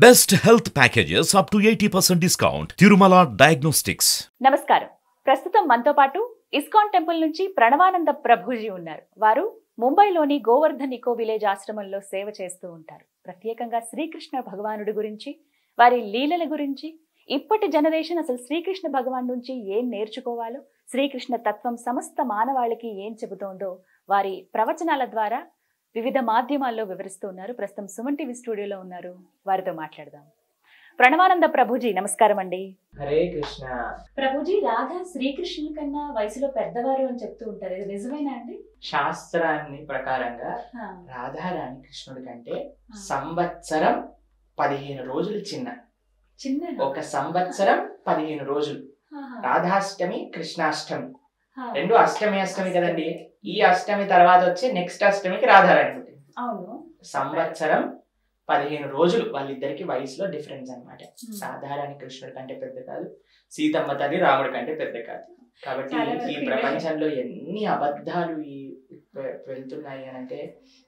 Best health packages up to 80% discount. Tirumala Diagnostics. నమస్కారం ప్రస్తుతం మనతో పాటు ఇస్కాన్ టెంపుల్ నుంచి ప్రణవానంద ప్రభుజీ ఉన్నారు వారు ముంబైలోని గోవర్ధన్ ఇకో విలేజ్ ఆశ్రమంలో సేవ చేస్తూ ఉంటారు ప్రత్యేకంగా శ్రీకృష్ణ భగవానుడి గురించి వారి లీలల గురించి ఇప్పటి జనరేషన్ అసలు శ్రీకృష్ణ భగవాన్ నుంచి ఏం నేర్చుకోవాలో శ్రీకృష్ణ తత్వం సమస్త మానవాళికి ఏం చెబుతోందో వారి ప్రవచనాల ద్వారా వివిధ మాధ్యమాల్లో వివరిస్తూ ఉన్నారు ప్రస్తుతం సుమన్ టీవీ స్టూడియోలో ఉన్నారు వారితో మాట్లాడదాం ప్రణవానంద ప్రభుజీ నమస్కారం అండి హరే కృష్ణ ప్రభుజీ రాధ శ్రీకృష్ణుల కన్నా వయసులో పెద్దవారు అని చెప్తూ ఉంటారు ఇది నిజమేనా అండి శాస్త్రాన్ని ప్రకారంగా ఆ, రాధారాణి కృష్ణుడి కంటే ఆ. సంవత్సరం పదిహేను రోజులు చిన్న చిన్న ఒక సంవత్సరం పదిహేను రోజులు రాధాష్టమి కృష్ణాష్టమి రెండు అష్టమి అష్టమి కదండి ఈ అష్టమి తర్వాత వచ్చే నెక్స్ట్ అష్టమికి రాధారాణి పుట్టింది అవును సంవత్సరం పదిహేను రోజులు వాళ్ళిద్దరికి వయసులో డిఫరెన్స్ అన్నమాట ఉమ్. రాధారాణి కృష్ణుడి కంటే పెద్ద కాదు సీతమ్మ తల్లి రాముడి కంటే పెద్ద కాదు కాబట్టి చాలా ఈ వరకు ప్రపంచంలో ఎన్ని అబద్ధాలు ఈ వె- వెళ్తున్నాయి అని అంటే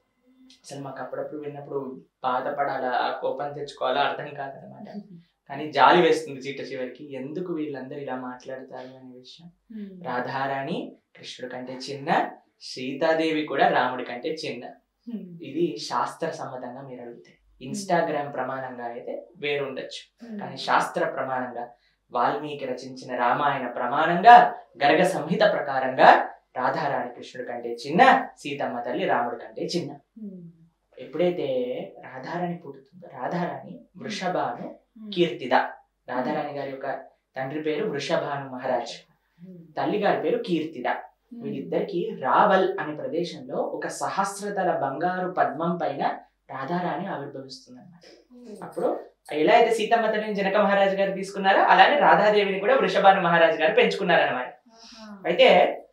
అసలు మాకు అప్పుడప్పుడు విన్నప్పుడు బాధపడాలా కోపం తెచ్చుకోవాలా అర్థం కాదనమాట కానీ జాలి వేస్తుంది చీట చివరికి ఎందుకు వీళ్ళందరూ ఇలా మాట్లాడతారు అనే విషయం ఉమ్. రాధారాణి కృష్ణుడి కంటే చిన్న సీతాదేవి కూడా రాముడి కంటే చిన్న ఉమ్. ఇది శాస్త్ర సమ్మతంగా మీరు అడిగితే ఇన్స్టాగ్రామ్ ప్రమాణంగా అయితే వేరుండొచ్చు కానీ శాస్త్ర ప్రమాణంగా వాల్మీకి రచించిన రామాయణ ప్రమాణంగా గరగ సంహిత ప్రకారంగా రాధారాణి కృష్ణుడి కంటే చిన్న సీతమ్మ తల్లి రాముడి కంటే చిన్న ఉమ్. ఎప్పుడైతే రాధారాణి పుట్టుతుందో రాధారాణి వృషభాను ఉమ్. కీర్తిద రాధారాణి గారి యొక్క తండ్రి పేరు వృషభాను మహారాజ్ ఉమ్. తల్లి గారి పేరు కీర్తిద వీళ్ళిద్దరికి రావల్ అనే ప్రదేశంలో ఒక సహస్రతల బంగారు పద్మం పైన రాధారాణి ఆవిర్భవిస్తుంది అన్నమాట అప్పుడు ఎలా అయితే సీతమ్మ తల్లిని జనక మహారాజు గారు తీసుకున్నారో అలానే రాధాదేవిని కూడా వృషభాను మహారాజు గారు పెంచుకున్నారన్నమాట ఆహా. అయితే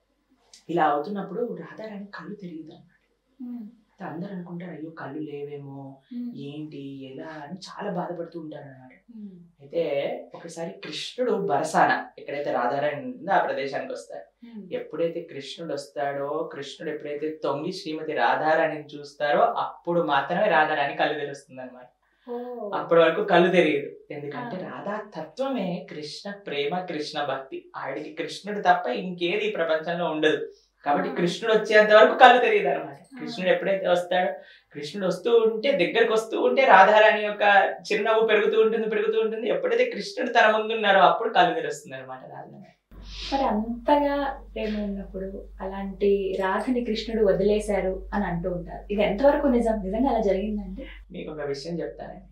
ఇలా అవుతున్నప్పుడు రాధారాణి కళ్ళు తిరిగింది అనమాట ఉమ్. అందరూ అనుకుంటారు అయ్యో కళ్ళు లేవేమో ఉమ్. ఏంటి ఎలా అని చాలా బాధపడుతూ ఉంటారు అనమాట ఉమ్. అయితే ఒకసారి కృష్ణుడు బరసాన ఎక్కడైతే రాధారాణి ఉందో ఆ ప్రదేశానికి వస్తారు ఉమ్. ఎప్పుడైతే కృష్ణుడు వస్తాడో కృష్ణుడు ఎప్పుడైతే తొంగి శ్రీమతి రాధారాణిని చూస్తారో అప్పుడు మాత్రమే రాధారాణి కళ్ళు తెరుస్తుంది అనమాట ఓ. అప్పటి వరకు కళ్ళు తెలియదు ఎందుకంటే ఆ. రాధా తత్వమే కృష్ణ ప్రేమ కృష్ణ భక్తి ఆవిడికి కృష్ణుడు తప్ప ఇంకేది ఈ ప్రపంచంలో ఉండదు కాబట్టి ఆ. కృష్ణుడు వచ్చేంత వరకు కళ్ళు తెలియదు అనమాట కృష్ణుడు ఎప్పుడైతే వస్తాడో కృష్ణుడు వస్తూ ఉంటే దగ్గరకు వస్తూ ఉంటే రాధారాణి యొక్క చిరునవ్వు పెరుగుతూ ఉంటుంది పెరుగుతూ ఉంటుంది ఎప్పుడైతే కృష్ణుడు తన ముందు ఉన్నారో అప్పుడు కళ్ళు తెరుస్తుంది అనమాట రాధారాణి మరి అంతగా ప్రేమ ఉన్నప్పుడు అలాంటి రాధని కృష్ణుడు వదిలేశారు అని అంటూ ఉంటారు ఇది ఎంతవరకు నిజం నిజంగా అలా జరిగిందండి మీకు ఒక విషయం చెప్తానండి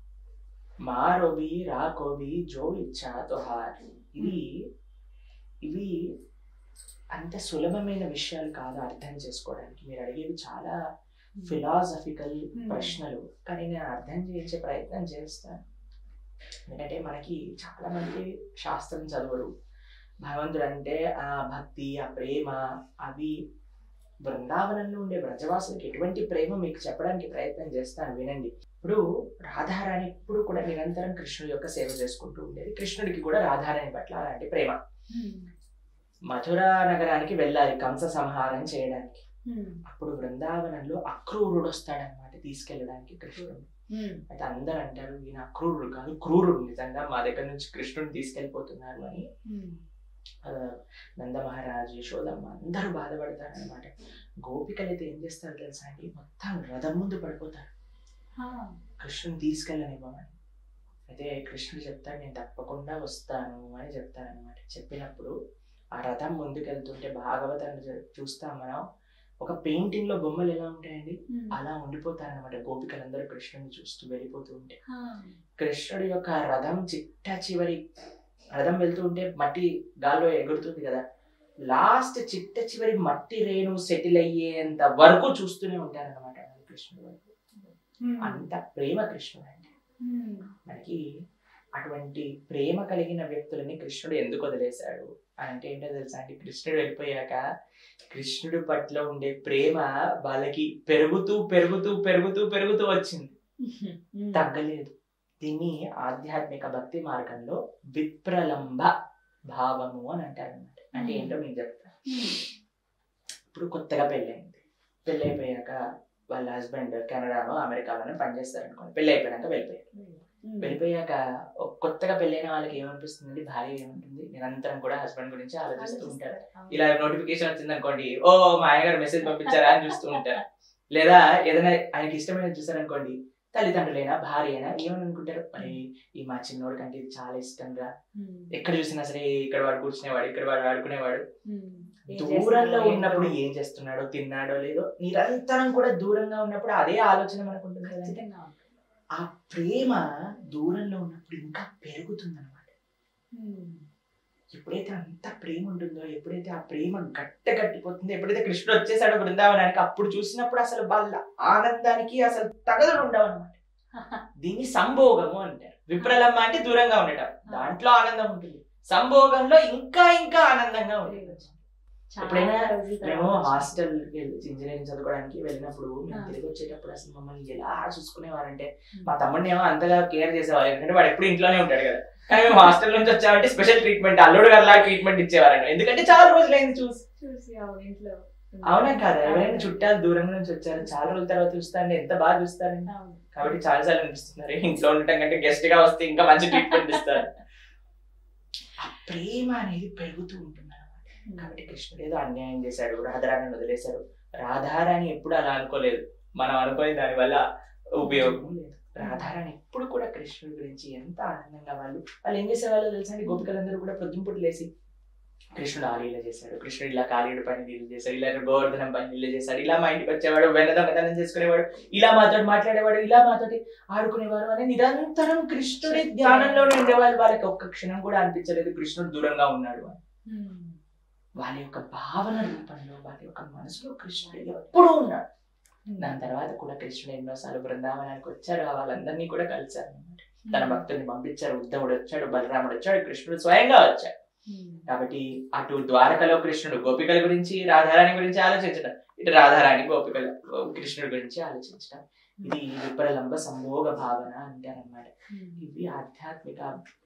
మారోబి రాకోబి జో ఇచ్చా తోహార్ ఇది ఇవి అంత సులభమైన విషయాలు కాదు అర్థం చేసుకోవడానికి మీరు అడిగేవి చాలా ఫిలాసఫికల్ Hmm. ప్రశ్నలు కానీ నేను అర్థం చేయించే ప్రయత్నం చేస్తాను ఎందుకంటే మనకి చాలా మంది శాస్త్రం చదవరు భగవంతుడు అంటే ఆ భక్తి ఆ ప్రేమ అవి బృందావనంలో ఉండే బ్రజవాసులకి ఎటువంటి ప్రేమ మీకు చెప్పడానికి ప్రయత్నం చేస్తాను వినండి ఇప్పుడు రాధారాణి ఇప్పుడు కూడా నిరంతరం కృష్ణుడి యొక్క సేవ చేసుకుంటూ ఉండేది కృష్ణుడికి కూడా రాధారాణి పట్ల అలాంటి ప్రేమ మథురా నగరానికి వెళ్ళాలి కంస సంహారం చేయడానికి అప్పుడు బృందావనంలో అక్రూరుడు వస్తాడనమాట తీసుకెళ్ళడానికి కృష్ణుడు అయితే అందరూ అంటారు ఈయన అక్రూరుడు కాదు క్రూరుడు నిజంగా మా దగ్గర నుంచి కృష్ణుడిని తీసుకెళ్ళిపోతున్నారు అని ఆ, నంద మహారాజు యశోదమ్మ అందరూ బాధపడతారు అనమాట గోపికలు అయితే ఏం చేస్తారు తెలుసా అండి మొత్తం రథం ముందు పడిపోతారు కృష్ణుని తీసుకెళ్ళనివ్వమని అయితే కృష్ణుడు చెప్తాడు నేను తప్పకుండా వస్తాను అని చెప్తారనమాట చెప్పినప్పుడు ఆ రథం ముందుకెళ్తుంటే భాగవతాన్ని చూ- చూస్తాం మనం ఒక పెయింటింగ్ లో బొమ్మలు ఎలా ఉంటాయండి అలా ఉండిపోతారనమాట గోపికలందరూ కృష్ణుని చూస్తూ వెళ్ళిపోతూ ఉంటే కృష్ణుడి యొక్క రథం చిట్ట చివరి రథం వెళ్తూ ఉంటే మట్టి గాల్లో ఎగురుతుంది కదా లాస్ట్ చిట్ట చివరి మట్టి రేణు సెటిల్ అయ్యేంత వరకు చూస్తూనే ఉంటారన్నమాట కృష్ణుడు వరకు అంత ప్రేమ కృష్ణుడు అంటే మనకి అటువంటి ప్రేమ కలిగిన వ్యక్తులని కృష్ణుడు ఎందుకు వదిలేశాడు అని అంటే ఏంటో తెలుసా అండి కృష్ణుడు వెళ్ళిపోయాక కృష్ణుడి పట్ల ఉండే ప్రేమ వాళ్ళకి పెరుగుతూ పెరుగుతూ పెరుగుతూ పెరుగుతూ వచ్చింది తగ్గలేదు దీన్ని ఆధ్యాత్మిక భక్తి మార్గంలో విప్రలంబ భావము అని అంటారు అనమాట అంటే ఏంటో మీకు చెప్తాను ఇప్పుడు కొత్తగా పెళ్ళైంది పెళ్ళి అయిపోయాక వాళ్ళ హస్బెండ్ కెనడాలో అమెరికాలోనే పనిచేస్తారు అనుకోండి పెళ్ళి అయిపోయాక వెళ్ళిపోయారు చనిపోయాక ఒక కొత్తగా పెళ్ళైన వాళ్ళకి ఏమనిపిస్తుంది భార్య ఏముంటుంది నిరంతరం కూడా హస్బెండ్ గురించి ఆలోచిస్తూ ఉంటారు ఇలా నోటిఫికేషన్ వచ్చింది అనుకోండి ఓ మా ఆయనగారు మెసేజ్ పంపించారా అని చూస్తూ ఉంటారు లేదా ఏదైనా ఆయనకి ఇష్టమైన చూసారనుకోండి తల్లిదండ్రులైనా భార్య అయినా ఏమని అనుకుంటారు మరి ఈ మా చిన్నోడి కంటే ఇది చాలా ఇష్టంగా ఎక్కడ చూసినా సరే ఇక్కడ వాడు కూర్చునేవాడు ఇక్కడ వాడు ఆడుకునేవాడు దూరంలో ఉన్నప్పుడు ఏం చేస్తున్నాడో తిన్నాడో లేదో నిరంతరం కూడా దూరంగా ఉన్నప్పుడు అదే ఆలోచన మనకు ఉంటుంది కదండి. ఆ ప్రేమ దూరంలో ఉన్నప్పుడు ఇంకా పెరుగుతుంది అనమాట ఎప్పుడైతే అంత ప్రేమ ఉంటుందో ఎప్పుడైతే ఆ ప్రేమ గట్ట గట్టిపోతుందో ఎప్పుడైతే కృష్ణుడు వచ్చేసాడో బృందావనానికి అప్పుడు చూసినప్పుడు అసలు వాళ్ళ ఆనందానికి అసలు తగదులు ఉండవు అనమాట దీన్ని సంభోగము అంటారు విప్రలమ్మ అంటే దూరంగా ఉండటం దాంట్లో ఆనందం ఉంటుంది సంభోగంలో ఇంకా ఇంకా ఆనందంగా ఉంటుంది ఎప్పుడైనా మేము హాస్టల్ ఇంజనీరింగ్ చదువుకోవడానికి వెళ్ళినప్పుడు మేము ఆ. తిరిగి వచ్చేటప్పుడు అసలు మమ్మల్ని ఎలా చూసుకునేవారంటే మా తమ్ముడిని ఏమో అంతగా కేర్ చేసేవారు ఎందుకంటే వాడు ఎప్పుడు ఇంట్లోనే ఉంటాడు కదా కానీ మేము హాస్టల్ నుంచి వచ్చామంటే స్పెషల్ ట్రీట్మెంట్ అల్లుడు గారిలా ట్రీట్మెంట్ ఇచ్చేవారండి ఎందుకంటే చాలా రోజులైంది చూసి చూసి ఇంట్లో అవునా కాదా ఎవరైనా చుట్టాలు దూరం నుంచి వచ్చారు చాలా రోజుల తర్వాత చూస్తారండి ఎంత బాగా చూస్తారండి కాబట్టి చాలా సార్లు అనిపిస్తున్నారు ఇంట్లో ఉండటం కంటే గెస్ట్ గా వస్తే ఇంకా మంచి ట్రీట్మెంట్ ఇస్తారు ఆ ప్రేమ అనేది పెరుగుతూ ఉంటుంది అన్నమాట కాబట్టి కృష్ణుడు ఏదో అన్యాయం చేశాడు రాధారాణిని వదిలేశాడు రాధారాణి ఎప్పుడు అలా అనుకోలేదు మనం అనుకునే దాని వల్ల ఉపయోగం లేదు రాధారాణి ఎప్పుడు కూడా కృష్ణుడి గురించి ఎంత ఆనందంగా వాళ్ళు వాళ్ళు ఏం చేసేవాళ్ళు తెలుసా అండి గోపికలందరూ కూడా పొద్దుంపుడు లేసి కృష్ణుడు ఆ లీల చేశాడు కృష్ణుడు ఇలా కాళీయుడు పైన నీళ్ళు చేశాడు ఇలా గోవర్ధనం పైన నీళ్ళు చేశాడు ఇలా మా ఇంటికి వచ్చేవాడు వెన్న దొంగతనం చేసుకునేవాడు ఇలా మాతోటి మాట్లాడేవాడు ఇలా మాతోటి ఆడుకునేవారు అని నిరంతరం కృష్ణుడి ధ్యానంలోనే ఉండేవాళ్ళు వాళ్ళకి ఒక్క క్షణం కూడా అనిపించలేదు కృష్ణుడు దూరంగా ఉన్నాడు అని వాళ్ళ యొక్క భావన రూపంలో వాళ్ళ యొక్క మనసులో కృష్ణుడు ఎప్పుడూ ఉన్నాడు దాని తర్వాత కూడా కృష్ణుడు ఎన్నోసార్లు బృందావనానికి వచ్చాడు ఆ వాళ్ళందరినీ కూడా కలిశారు అన్నమాట. తన భక్తుల్ని పంపించారు ఉద్ధవుడు వచ్చాడు బలరాముడు వచ్చాడు కృష్ణుడు స్వయంగా వచ్చాడు కాబట్టి అటు ద్వారకలో కృష్ణుడు గోపికల గురించి రాధారాణి గురించి ఆలోచించడం ఇటు రాధారాణి గోపికల కృష్ణుడి గురించి ఆలోచించడం ఇది విపరలంబ సంభోగ భావన అంటారన్నమాట ఇవి ఆధ్యాత్మిక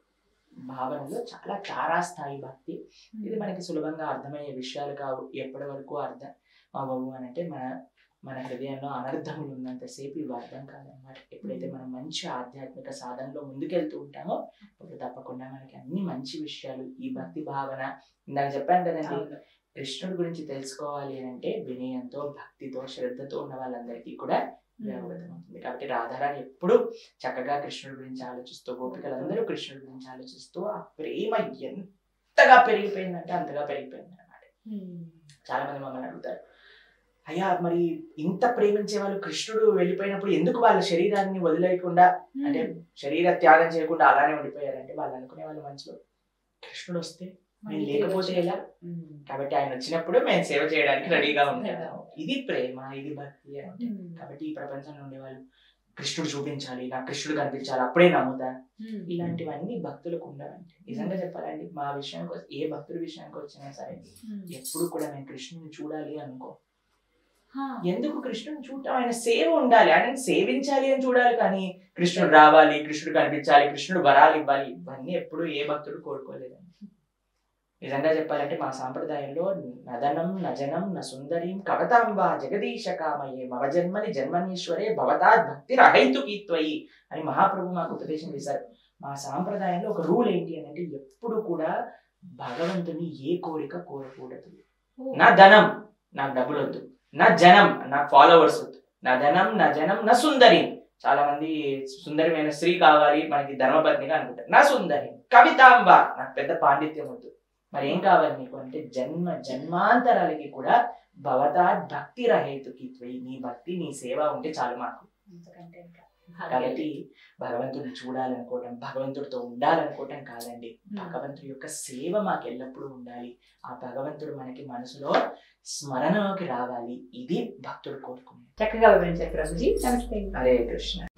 భావనలో చాలా తారాస్థాయి భక్తి ఇది మనకి సులభంగా అర్థమయ్యే విషయాలు కావు ఎప్పటి వరకు అర్థం అవ్వవు అని అంటే మన మన హృదయంలో అనర్థములు ఉన్నంతసేపు ఇవి అర్థం కాదనమాట ఎప్పుడైతే మనం మంచి ఆధ్యాత్మిక సాధనలో ముందుకెళ్తూ ఉంటామో అప్పుడు తప్పకుండా మనకి అన్ని మంచి విషయాలు ఈ భక్తి భావన ఇందాక చెప్పాను కదండి కృష్ణుడి గురించి తెలుసుకోవాలి అని అంటే వినయంతో భక్తితో శ్రద్ధతో ఉన్న వాళ్ళందరికీ కూడా ఇది అవగతమవుతుంది కాబట్టి రాధారాణి ఎప్పుడు చక్కగా కృష్ణుడి గురించి ఆలోచిస్తూ గోపికలందరూ కృష్ణుడి గురించి ఆలోచిస్తూ ఆ ప్రేమ ఎంతగా పెరిగిపోయిందంటే అంతగా పెరిగిపోయింది అనమాట చాలా మంది మమ్మల్ని అడుగుతారు అయ్యా మరి ఇంత ప్రేమించే వాళ్ళు కృష్ణుడు వెళ్ళిపోయినప్పుడు ఎందుకు వాళ్ళ శరీరాన్ని వదిలేయకుండా అంటే శరీర త్యాగం చేయకుండా అలానే ఉండిపోయారంటే వాళ్ళు అనుకునే వాళ్ళ మనసులో కృష్ణుడు వస్తే నేను లేకపోతే ఎలా కాబట్టి ఆయన వచ్చినప్పుడు మేము సేవ చేయడానికి రెడీగా ఉంటాము ఇది ప్రేమ ఇది భక్తి అంటే కాబట్టి ఈ ప్రపంచంలో ఉండే వాళ్ళు కృష్ణుడు చూపించాలి నాకు కృష్ణుడు కనిపించాలి అప్పుడే నమ్ముతా ఇలాంటివన్నీ భక్తులకు ఉండవండి నిజంగా చెప్పాలండి మా విషయానికి వస్తే- ఏ భక్తుల విషయానికి వచ్చినా సరే ఎప్పుడు కూడా మేము కృష్ణుని చూడాలి అనుకో ఎందుకు కృష్ణుని చూడటం ఆయన సేవ ఉండాలి ఆయన సేవించాలి అని చూడాలి కానీ కృష్ణుడు రావాలి కృష్ణుడు కనిపించాలి కృష్ణుడు వరాలు ఇవ్వాలి ఇవన్నీ ఎప్పుడు ఏ భక్తుడు కోరుకోలేదండి నిజంగా చెప్పాలంటే మా సాంప్రదాయంలో నదనం నజనం న సుందరీం కవతాంబ జగదీశ కామయే మవ జన్మని జన్మనీశ్వరే భవతా భక్తి రహైతుకీత్వయి అని మహాప్రభు మాకు ఉపదేశం చేశారు మా సాంప్రదాయంలో ఒక రూల్ ఏంటి అని అంటే ఎప్పుడు కూడా భగవంతుని ఏ కోరిక కోరకూడదు నా ధనం నాకు డబ్బులు వద్దు నా జనం నాకు ఫాలోవర్స్ వద్దు నా ధనం నా జనం నా సుందరి చాలా మంది సుందరమైన స్త్రీ కావాలి మనకి ధర్మపత్నిగా అనుకుంటారు నా సుందరి కవితాంబ నాకు పెద్ద పాండిత్యం వద్దు మరి ఏం కావాలి నీకు అంటే జన్మ జన్మాంతరాలకి కూడా భవతా భక్తి రహేతుకి త్వయి. నీ భక్తి నీ సేవ ఉంటే చాలు మాకు కాబట్టి భగవంతుడిని చూడాలనుకోవటం భగవంతుడితో ఉండాలనుకోవటం కాదండి భగవంతుడి యొక్క సేవ మాకు ఎల్లప్పుడూ ఉండాలి ఆ భగవంతుడు మనకి మనసులో స్మరణలోకి రావాలి ఇది భక్తుడు కోరుకునేది చక్కగా వివరించారు ప్రభుజీ నమస్తే హరే కృష్ణ